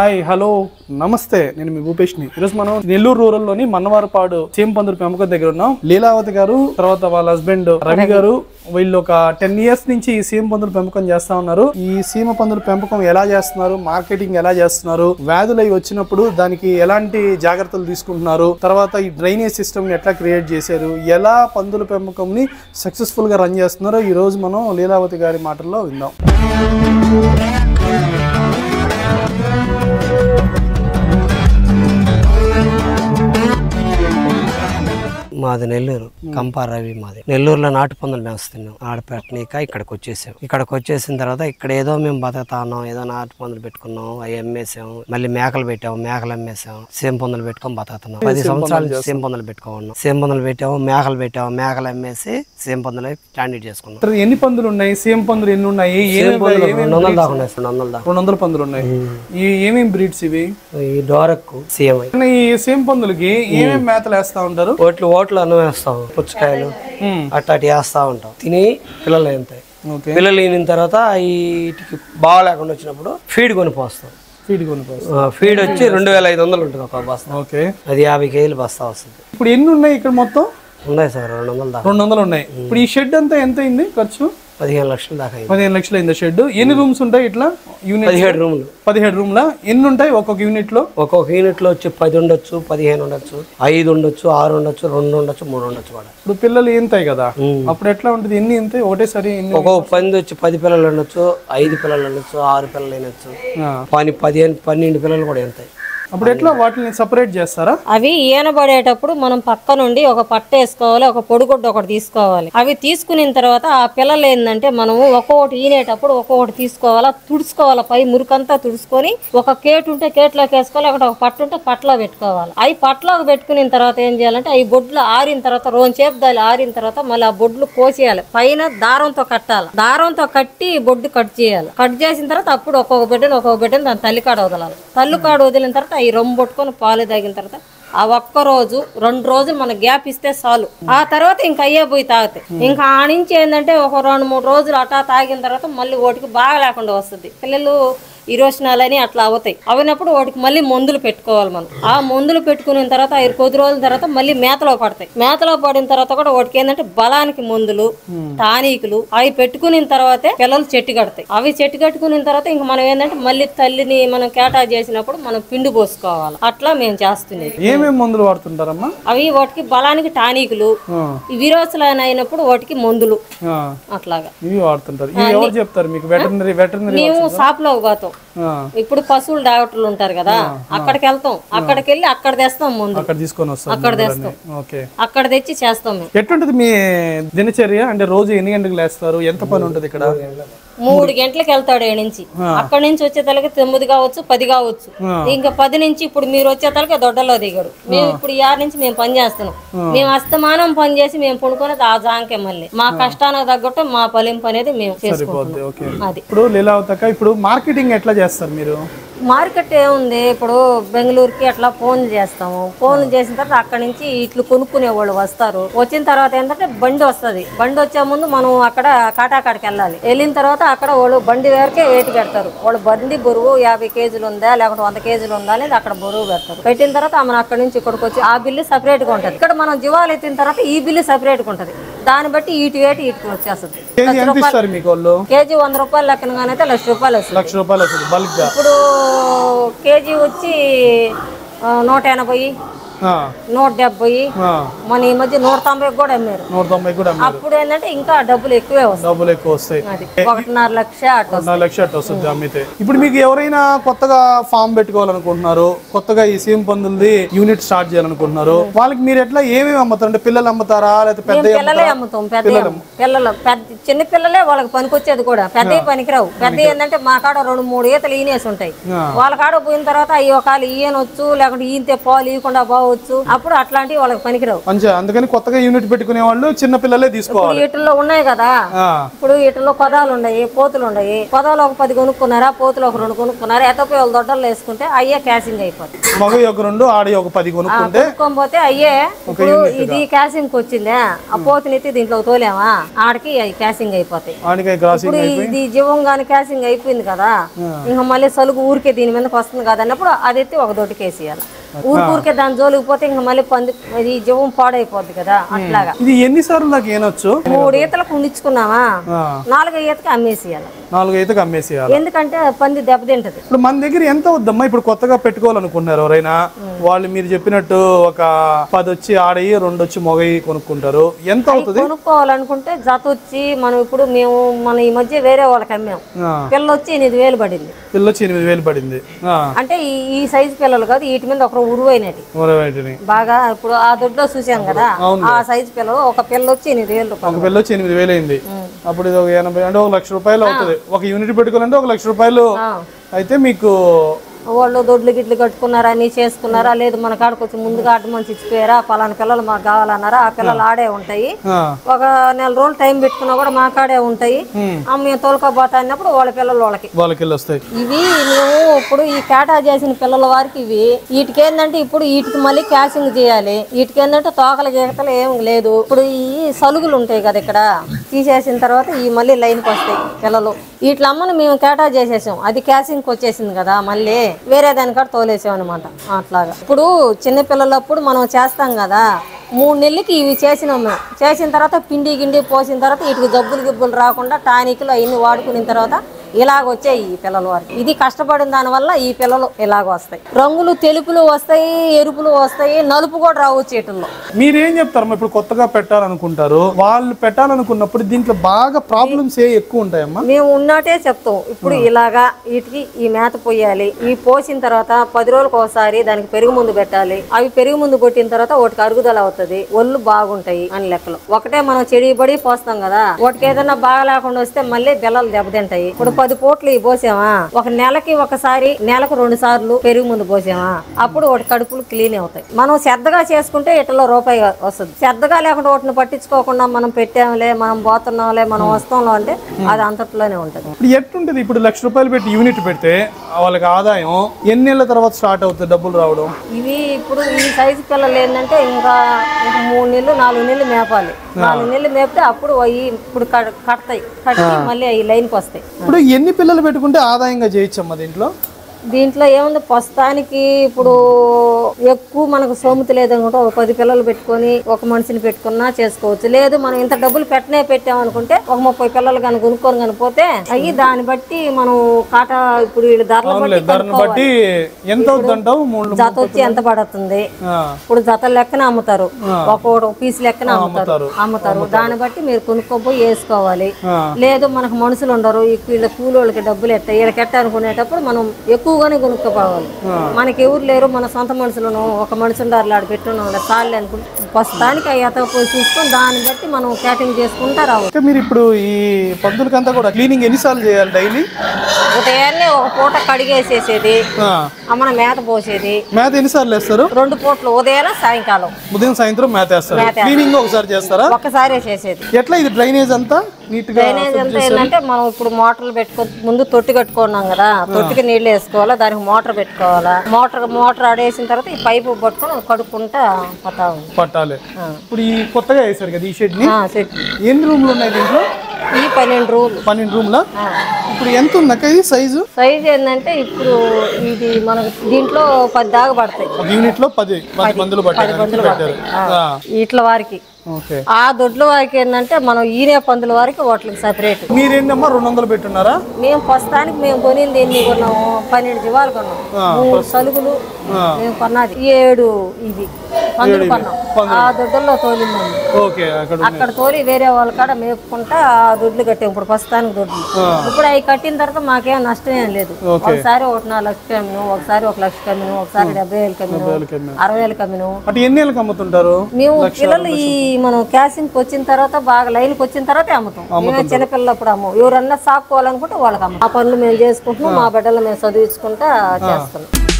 Hi hello నమస్తే నేను మీ భూపేష్ని ఈరోజు మనం నెల్లూరు రూరల్ లోని మన్నవారపాడు చేంపందుల పెంపకం దగ్గర ఉన్నాం లీలావతి గారు తర్వాత వాళ్ళ హస్బెండ్ రవి గారు వీళ్ళు ఒక టెన్ ఇయర్స్ నుంచి ఈ సీమ పందుల పెంపకం చేస్తా ఉన్నారు ఈ సీమ పందుల పెంపకం ఎలా చేస్తున్నారు మార్కెటింగ్ ఎలా చేస్తున్నారు వ్యాధులు అవి వచ్చినప్పుడు దానికి ఎలాంటి జాగ్రత్తలు తీసుకుంటున్నారు తర్వాత ఈ డ్రైనేజ్ సిస్టమ్ ని ఎట్లా క్రియేట్ చేశారు ఎలా పందుల పెంపకం ని సక్సెస్ఫుల్ గా రన్ చేస్తున్నారో ఈ రోజు మనం లీలావతి గారి మాటల్లో విందాం మాది నెల్లూరు కంపా రవి మాది నెల్లూరులో నాటు పందులు మేస్తున్నాం ఆడపెట్టనీక ఇక్కడికి వచ్చేసాం ఇక్కడికి వచ్చేసిన తర్వాత ఇక్కడ ఏదో మేము బతుకుతా ఉన్నాం ఏదో నాటు పందులు పెట్టుకున్నాం అవి అమ్మేసాం మళ్ళీ మేకలు పెట్టాము మేకలు అమ్మేసాం సేమ్ పందులు పెట్టుకొని బతుకుతున్నాం పది సంవత్సరాలు సేమ్ పందులు పెట్టుకున్నాం సేమ్ పందులు పెట్టాము మేకలు పెట్టాము మేకలు అమ్మేసి సేమ్ పందులు స్టాండర్డ్ చేసుకున్నాం ఇక్కడ ఎన్ని పందులు ఉన్నాయి సీఎం పందులు ఎన్ని ఉన్నాయి సేమ్ ఏమేమి పందులు రెండు వందలు దాకా ఉన్నాయి రెండు వందలు దాకా రెండు వందల పందులు ఉన్నాయి ఈ ఏమేమి బ్రీడ్స్ ఇవి ఈ డోరక్కు సీఎం కానీ ఈ సేమ్ పందులకి ఏమేమి మేతలు వేస్తా ఉంటారు ఓట్లు ఓట్లు అన్నం వేస్తాం పుచ్చకాయలు మ్మ్. అట్టాటి వేస్తా ఉంటాం తిని పిల్లలు అవుతాయి ఓకే పిల్లలు ఈనిన తర్వాత వీటికి బాగా లేకుండా వచ్చినప్పుడు ఫీడ్ కొనిపోస్తాం ఫీడ్ కొనుక్కోవచ్చు ఆ, ఫీడ్ వచ్చి రెండు వేల ఐదు వందలు ఉంటుంది ఒక బస్తా ఓకే అది యాభై కేజీలు బస్తా వస్తుంది ఇప్పుడు ఎన్ని ఉన్నాయి ఇక్కడ మొత్తం ఉన్నాయి సార్ రెండు వందల దాకా రెండు వందలు ఉన్నాయి ఇప్పుడు ఈ షెడ్ అంతా ఎంత అయింది ఖర్చు పదిహేను లక్షలు దాకా అయింది పదిహేను లక్షలు అయింది షెడ్ ఎన్ని రూమ్స్ ఉంటాయి ఇట్లా యూనిట్ పదిహేడు రూములు పదిహేడు రూమ్లా ఎన్ని ఉంటాయి ఒక్కొక్క యూనిట్ లో ఒక్కొక్క యూనిట్లో వచ్చి పది ఉండొచ్చు పదిహేను ఉండొచ్చు ఐదు ఉండొచ్చు ఆరు ఉండొచ్చు రెండు ఉండొచ్చు మూడు ఉండొచ్చు కూడా ఇప్పుడు పిల్లలు ఏంతాయి కదా మ్మ్. అప్పుడు ఎట్లా ఉంటుంది ఎన్ని ఎంతాయి ఒకటేసారి ఎన్ని ఒక్కొక్క పంది వచ్చి పది పిల్లలు ఉండొచ్చు ఐదు పిల్లలు ఉండొచ్చు ఆరు పిల్లలు ఉండొచ్చు ఆ. పని పదిహేను పన్నెండు పిల్లలు కూడా ఉంటాయి అప్పుడు ఎట్లా వాటిని సపరేట్ చేస్తారా అవి ఈనబడేటప్పుడు మనం పక్క నుండి ఒక పట్ట వేసుకోవాలి ఒక పొడిగుడ్డ ఒకటి తీసుకోవాలి అవి తీసుకున్న తర్వాత ఆ పిల్లలు ఏంటంటే మనము ఒక్కొక్కటి ఈనేటప్పుడు ఒక్కొక్కటి తీసుకోవాలా తుడుచుకోవాలా పై మురికంతా తుడుచుకొని ఒక కేటు ఉంటే కేటులోకి వేసుకోవాలి అక్కడ ఒక పట్టు ఉంటే పట్టలో పెట్టుకోవాలి అవి పట్టలోకి పెట్టుకున్న తర్వాత ఏం చేయాలంటే అవి బొడ్లు ఆరిన తర్వాత రోజుసేపు దాని ఆరిన తర్వాత మళ్ళీ ఆ బొడ్లు కోసేయాలి పైన దారంతో కట్టాలి దారంతో కట్టి బొడ్డు కట్ చేయాలి కట్ చేసిన తర్వాత అప్పుడు ఒక్కొక్క బిడ్డను ఒక్కొక్క బిడ్డను దాని తల్లికాడ వదలాలి తల్లికాడ వదిలిన తర్వాత అవి రొమ్ము పట్టుకొని పాలు తాగిన తర్వాత ఆ ఒక్క రోజు రెండు రోజులు మన గ్యాప్ ఇస్తే చాలు ఆ తర్వాత ఇంకా అయ్యే పోయి తాగుతాయి ఇంకా ఆ నుంచి ఏంటంటే ఒక రెండు మూడు రోజులు అటా తాగిన తర్వాత మళ్ళీ ఓటికి బాగా లేకుండా వస్తుంది పిల్లలు ఇరోషనాలని అట్లా అవుతాయి అవునప్పుడు వాటికి మళ్ళీ మందులు పెట్టుకోవాలి మనం ఆ మందులు పెట్టుకున్న తర్వాత ఐదు కొద్ది రోజుల తర్వాత మళ్ళీ మేతలో పడతాయి మేతలో పడిన తర్వాత కూడా వాటికి ఏంటంటే బలానికి మందులు టానికులు అవి పెట్టుకున్న తర్వాతే పిల్లలు చెట్టు కడతాయి అవి చెట్టు కట్టుకున్న తర్వాత ఇంకా మనం ఏంటంటే మళ్ళీ తల్లిని మనం కేటా చేసినప్పుడు మనం పిండి పోసుకోవాలి అట్లా మేము చేస్తున్నాం ఏమేమి మందులు వాడుతుంటారమ్మా అవి వాటికి బలానికి టానికులు ఆ, విరోచనాలు అయినప్పుడు వాటికి మందులు ఆ, అట్లాగా ఇవి వాడుతుంటారు ఇవి ఎవరు చెప్తారు మీకు వెటర్నరీ వెటర్నరీ మేము షాప్లోకి పోతాం ఇప్పుడు పశువుల డాక్టర్లు ఉంటారు కదా అక్కడికి వెళ్తాం అక్కడికి వెళ్ళి అక్కడ తెస్తాం ముందు అక్కడ తీసుకొని వస్తారు అక్కడ మందులన్నీ. తెస్తాం ఓకే అక్కడ తెచ్చి చేస్తాం మేము ఎట్లుంటది మీ దినచర్య అంటే రోజు ఎన్ని గంటలకు లేస్తారు ఎంత పని ఉంటది ఇక్కడ మూడు గంటలకు వెళ్తాడు ఏ నుంచి అక్కడి నుంచి వచ్చే తలకి తొమ్మిది కావచ్చు పది కావచ్చు ఇంకా పది నుంచి ఇప్పుడు మీరు వచ్చే తలకి దొడ్డలో దిగరు మేము ఇప్పుడు ఈ ఆరు నుంచి మేము పని చేస్తున్నాం మేము అస్తమానం పని చేసి మేము పడుకునేది ఆ జాంకే మళ్ళీ మా కష్టానికి తగ్గట్టు మా ఫలింపు అనేది మేము చేసుకుంటున్నాం ఓకే అది ఇప్పుడు లీలావతక ఇప్పుడు మార్కెటింగ్ ఎట్లా చేస్తారు మీరు మార్కెట్ ఏముంది ఇప్పుడు బెంగళూరుకి అట్లా ఫోన్లు చేస్తాము ఫోన్లు చేసిన తర్వాత అక్కడి నుంచి ఇట్లు కొనుక్కునే వాళ్ళు వస్తారు వచ్చిన తర్వాత ఏంటంటే బండి వస్తది బండి వచ్చే ముందు మనం అక్కడ కాటాకాడికి వెళ్ళాలి వెళ్ళిన తర్వాత అక్కడ వాళ్ళు బండి వేరకే ఏటి పెడతారు వాళ్ళు బండి బరువు యాభై కేజీలు ఉందా లేకపోతే వంద కేజీలు ఉందా అనేది అక్కడ బరువు పెడతారు పెట్టిన తర్వాత మనం అక్కడి నుంచి ఇక్కడికి వచ్చి ఆ బిల్లు సపరేట్ గా ఉంటది ఇక్కడ మనం జీవాలు ఎత్తిన తర్వాత ఈ బిల్లు సపరేట్ గా ఉంటది దాన్ని బట్టి ఇటు వేటి ఇటుకు వచ్చేస్తుంది కేజీ ఎంత ఇస్తారు మీకు వాళ్ళు కేజీ వంద రూపాయలు లెక్కనగానైతే లక్ష రూపాయలు వస్తుంది లక్ష రూపాయలు వస్తుంది బల్క్ గా ఇప్పుడు కేజీ వచ్చి ఆ, నూట ఎనభై ఆ, నూట డెబ్బై ఆ, మన ఈ మధ్య నూట తొంభై కూడా అమ్మారు నూట తొంభై కూడా అమ్మారు. అప్పుడు ఏంటంటే ఇంకా డబ్బులు ఎక్కువే వస్తాయి డబ్బులు ఎక్కువ వస్తాయి అది ఒకటిన్నర లక్ష అటు వస్తాయి. నాలుగు లక్షలు అట్లా వస్తుంది అమ్మితే ఇప్పుడు మీకు ఎవరైనా కొత్తగా ఫామ్ పెట్టుకోవాలనుకుంటున్నారు కొత్తగా ఈ సీమ్ పందులది యూనిట్ స్టార్ట్ చేయాలనుకుంటున్నారు వాళ్ళకి మీరు ఎట్లా ఏమేమి అమ్ముతారు అంటే పిల్లలు అమ్ముతారా లేకపోతే పెద్ద మేము పిల్లలే అమ్ముతాం పెద్ద పిల్లలు పెద్ద చిన్న పిల్లలే వాళ్ళకి పనికొచ్చేది కూడా పెద్ద పనికిరావు పెద్ద ఏంటంటే మా కాడ రెండు మూడు ఈతలు ఈనేసి ఉంటాయి ఆ. వాళ్ళ కాడ పోయిన తర్వాత అయ్యో కాలు ఈయనొచ్చు లేకుంటే ఈయంతే పాలు ఇవ్వకుండా బాగు కావచ్చు అప్పుడు అట్లాంటివి వాళ్ళకి పనికిరావు మంచిగా అందుకని కొత్తగా యూనిట్ పెట్టుకునే వాళ్ళు చిన్న పిల్లలే తీసుకోవాలి వీటిల్లో ఉన్నాయి కదా ఆ, ఇప్పుడు వీటిలో కొదాలు ఉన్నాయి పోతులు ఉన్నాయి కొదాలు ఒక పది కొనుక్కున్నారా పోతులు ఒక రెండు కొనుక్కున్నారా ఎతపోయి వాళ్ళు దొడ్డలు వేసుకుంటే అయ్యే క్యాసింగ్ అయిపోతుంది మగ ఒక రెండు ఆడి ఒక పది కొనుక్కుంటే కొనుక్కోకపోతే అయ్యే ఇప్పుడు ఇది క్యాసింగ్ వచ్చిందే ఆ పోతునెత్తి దీంట్లో తోలేమా ఆడికి అవి క్యాసింగ్ అయిపోతాయి ఆడికాయ క్రాసింగ్ ఇప్పుడు ఇది జీవం గాని క్యాసింగ్ అయిపోయింది కదా ఇంకా మళ్ళీ సలుగు ఊరికే దీని మీదకి వస్తుంది కదా అన్నప్పుడు అది ఎత్తి ఒక దొడ్డుకి వేసేయాలి ఊరికి ఊరికే దాని జోలికి పోతే ఇంకా మళ్ళీ పంది ఇది జీవం పాడైపోద్ది కదా అట్లాగా ఇది ఎన్నిసార్లు నాకు ఏనొచ్చు మూడు ఈతలకు ఉండించుకున్నామా ఆ, నాలుగో ఈతకి అమ్మేసేయాలి నాలుగు అయితే అమ్మేసేయాలి ఎందుకంటే పంది దెబ్బతింటది ఇప్పుడు మన దగ్గర ఎంత అవుద్దమ్మా ఇప్పుడు కొత్తగా పెట్టుకోవాలనుకున్నారు ఎవరైనా వాళ్ళు మీరు చెప్పినట్టు ఒక పది వచ్చి ఆడయి రెండు వచ్చి మొగయి కొనుక్కుంటారు ఎంత అవుతుంది కొనుక్కోవాలనుకుంటే జత వచ్చి మనం ఇప్పుడు మేము మన ఈ మధ్య వేరే వాళ్ళకి అమ్మాం ఆ, పిల్ల వచ్చి ఎనిమిది వేలు పడింది పిల్ల వచ్చి ఎనిమిది వేలు పడింది ఆ, అంటే ఈ ఈ సైజు పిల్లలు కాదు వీటి మీద ఒక ఉరువైనటి మరో వాటిని బాగా ఇప్పుడు ఆ దొడ్లో చూసాం కదా ఆ సైజు పిల్లలు ఒక పిల్ల వచ్చి ఎనిమిది వేలు ఒక రూపాయలు పిల్ల వచ్చి ఎనిమిది వేలు అయింది అప్పుడు ఇది ఒక ఎనభై అంటే ఒక లక్ష రూపాయలు అవుతుంది ఒక యూనిట్ పెట్టుకోవాలంటే ఒక లక్ష రూపాయలు ఆ. అయితే మీకు వాళ్ళు దొడ్లు గిడ్లు కట్టుకున్నారా నీ చేసుకున్నారా లేదు మన కాడకు వచ్చి ముందుగా అడ్వాన్స్ ఇచ్చిపోయారా పలానా పిల్లలు మాకు కావాలన్నారా ఆ పిల్లలు ఆడే ఉంటాయి ఆ, ఒక నెల రోజులు టైం పెట్టుకున్నా కూడా మా కాడే ఉంటాయి ఆ మేము తోలుకోబోతా అన్నప్పుడు వాళ్ళ పిల్లలు వాళ్ళకి వాళ్ళకి వెళ్ళి వస్తాయి ఇవి మేము ఇప్పుడు ఈ కేటా చేసిన పిల్లల వారికి ఇవి వీటికి ఏంటంటే ఇప్పుడు వీటికి మళ్ళీ క్యాసింగ్ చేయాలి వీటికి ఏంటంటే తోకల గీకతలు ఏం లేదు ఇప్పుడు ఈ సలుగులు ఉంటాయి కదా ఇక్కడ తీసేసిన తర్వాత ఈ మళ్ళీ లైన్కి వస్తాయి పిల్లలు వీటి అమ్మను మేము కేటా చేసేసాం అది క్యాసింగ్కి వచ్చేసింది కదా మళ్ళీ వేరే దానికాడ తోలేసాం అనమాట అట్లాగా ఇప్పుడు చిన్న పిల్లలప్పుడు మనం చేస్తాం కదా మూడు నెలలకి ఇవి చేసినాం మేము చేసిన తర్వాత పిండి గిండి పోసిన తర్వాత వీటికి జబ్బులు గిబ్బులు రాకుండా టానిక్లు అవన్నీ వాడుకున్న తర్వాత ఇలాగ వచ్చాయి ఈ పిల్లల వారికి ఇది కష్టపడిన దానివల్ల ఈ పిల్లలు ఇలాగ వస్తాయి రంగులు తెలుపులు వస్తాయి ఎరుపులు వస్తాయి నలుపు కూడా రావచ్చు వీటిల్లో మీరేం చెప్తారమ్మా ఇప్పుడు కొత్తగా పెట్టాలనుకుంటారు వాళ్ళు పెట్టాలనుకున్నప్పుడు దీంట్లో బాగా ప్రాబ్లమ్స్ ఏ ఎక్కువ ఉంటాయమ్మా మేము ఉన్నట్టే చెప్తాం ఇప్పుడు ఇలాగా వీటికి ఈ మేత పోయాలి ఈ పోసిన తర్వాత పది రోజులకు ఒకసారి దానికి పెరుగు ముందు పెట్టాలి అవి పెరుగు ముందు కొట్టిన తర్వాత వాటికి అరుగుదల అవుతుంది ఒళ్ళు బాగుంటాయి అని లెక్కలు ఒకటే మనం చెడి పడి పోస్తాం కదా వాటికి ఏదైనా బాగా లేకుండా వస్తే మళ్ళీ బెల్లలు దెబ్బతింటాయి ఇప్పుడు పది పూట్లు ఇవి పోసామా ఒక నెలకి ఒకసారి నెలకు రెండు సార్లు పెరుగు ముందు పోసామా అప్పుడు వాటి కడుపులు క్లీన్ అవుతాయి మనం శ్రద్ధగా చేసుకుంటే ఇటలో రూపాయి వస్తుంది శ్రద్ధగా లేకుండా వాటిని పట్టించుకోకుండా మనం పెట్టాంలే మనం పోతున్నాంలే మనం వస్తాంలో అంటే అది అంతట్లోనే ఉంటుంది ఇప్పుడు ఎట్లుంటది ఇప్పుడు లక్ష రూపాయలు పెట్టి యూనిట్ పెడితే వాళ్ళకి ఆదాయం ఎన్ని నెలల తర్వాత స్టార్ట్ అవుతుంది డబ్బులు రావడం ఇవి ఇప్పుడు ఈ సైజు పిల్లలు ఏంటంటే ఇంకా ఇంకా మూడు నెలలు నాలుగు నెలలు మేపాలి నాలుగు నెలలు మేపితే అప్పుడు అవి ఇప్పుడు కడ- కడతాయి కట్టి మళ్ళీ అవి లైన్కి వస్తాయి ఇప్పుడు ఎన్ని పిల్లలు పెట్టుకుంటే ఆదాయంగా చేయొచ్చమ్మా దీంట్లో దీంట్లో ఏముంది ప్రస్తుతానికి ఇప్పుడు ఎక్కువ మనకు సోమతి లేదనుకుంటే ఒక పది పిల్లలు పెట్టుకొని ఒక మనిషిని పెట్టుకున్నా చేసుకోవచ్చు లేదు మనం ఇంత డబ్బులు పెట్టనే పెట్టామనుకుంటే ఒక ముప్పై పిల్లలు కానీ కొనుక్కొని కానీ పోతే అయ్యి దాన్ని బట్టి మనం కాటా ఇప్పుడు వీళ్ళ ధరలు అవునులే బట్టి ధరను బట్టి ఎంత అవుతుంది అంటావు మూడు జత వచ్చి ఎంత పడుతుంది ఆ, ఇప్పుడు జతల లెక్కన అమ్ముతారు ఒక్కొక్క పీస్ లెక్కన అమ్ముతారు అమ్ముతారు దాన్ని బట్టి మీరు కొనుక్కోపోయి వేసుకోవాలి ఆ. లేదు మనకు మనుషులు ఉండరు ఈ వీళ్ళ కూలోళ్ళకి డబ్బులు ఎట్ట వీళ్ళకి ఎట్ట అనుకునేటప్పుడు మనం ఎక్కువగానే కొనుక్కోపోవాలి మనకి ఎవరు లేరు మన సొంత మనుషులను ఒక మనిషి ఉండారు ఆడ పెట్టున్నాం చాలు అనుకుంటే ప్రస్తుతానికి అయ్యాత పోయి చూసుకొని దాన్ని బట్టి మనం క్యాటింగ్ చేసుకుంటా రావాలి ఇంకా మీరు ఇప్పుడు ఈ పందులకంతా కూడా క్లీనింగ్ ఎన్నిసార్లు చేయాలి డైలీ ఉదయాన్నే ఒక పూట కడిగేసేసేది అమ్మన మేత పోసేది మేత ఎన్నిసార్లు వేస్తారు రెండు పూటలు ఉదయాన సాయంకాలం ఉదయం సాయంత్రం మేత వేస్తారు మేత క్లీనింగ్ ఒకసారి చేస్తారా ఒక్కసారే చేసేది ఎట్లా ఇది డ్రైనేజ్ అంతా నీట్ గా డ్రైనేజ్ అంతా ఏంటంటే మనం ఇప్పుడు మోటార్లు పెట్టుకో ముందు తొట్టి కట్టుకున్నాం కదా తొట్టికి నీళ్లు వేసుకోవాలా దానికి మోటార్ పెట్టుకోవాలా మోటార్ మోటార్ ఆడేసిన తర్వాత ఈ పైపు పట్టుకొని కడుక్కుంటా పోతా ఉంది పట్టాలి ఇప్పుడు ఈ కొత్తగా వేసారు కదా ఈ షెడ్ ని ఆ, సెట్. ఎన్ని రూమ్లు ఉన్నాయి దీంట్లో ఈ పన్నెండు రూలు పన్నెండు రూమ్లా ఇప్పుడు ఎంత ఉందక్క ఇది సైజు సైజ్ ఏంటంటే ఇప్పుడు ఇది మనకు దీంట్లో పది దాకా పడతాయి ఒక యూనిట్ లో పది పది మందులు పట్టారు పెట్టారు ఆ, ఇట్ల వారికి ఓకే ఆ దొడ్ల వారికి ఏంటంటే మనం ఈనే పందుల వారికి వాటికి సపరేట్ మీరేంటమ్మా రెండు వందలు పెట్టున్నారా మేము ప్రస్తుతానికి మేము కొనింది ఎన్ని కొన్నాము పన్నెండు జీవాలు కొన్నాం మూడు సలుగులు మేము కొన్నది ఏడు ఇది పందులు కొన్నాం ఆ దొడ్డల్లో తోలిందండి ఓకే అక్కడ అక్కడ తోలి వేరే వాళ్ళ కాడ మేపుకుంటా ఆ దొడ్లు కట్టాం ఇప్పుడు ప్రస్తుతానికి దొడ్లు ఇప్పుడు అవి కట్టిన తర్వాత మాకేం నష్టం ఏం లేదు ఒకసారి ఒకటి నాలుగు లక్ష కమ్మిను ఒకసారి ఒక లక్ష కమ్మిను ఒకసారి డెబ్బై వేలు కమ్మిను అరవై వేలు కమ్మిను అటు ఎన్ని నెలలకు అమ్ముతుంటారు మేము పిల్లలు ఈ మనం క్యాసింగ్కి వచ్చిన తర్వాత బాగా లైన్కి వచ్చిన తర్వాతే అమ్ముతాం మేమే చిన్నపిల్లలు అప్పుడు అమ్ము ఎవరన్నా సాక్కోవాలనుకుంటే వాళ్ళకి అమ్మ ఆ పనులు మేము చేసుకుంటున్నాం మా బిడ్డలు మేము చదివించుకుంటా చేస్తున్నాం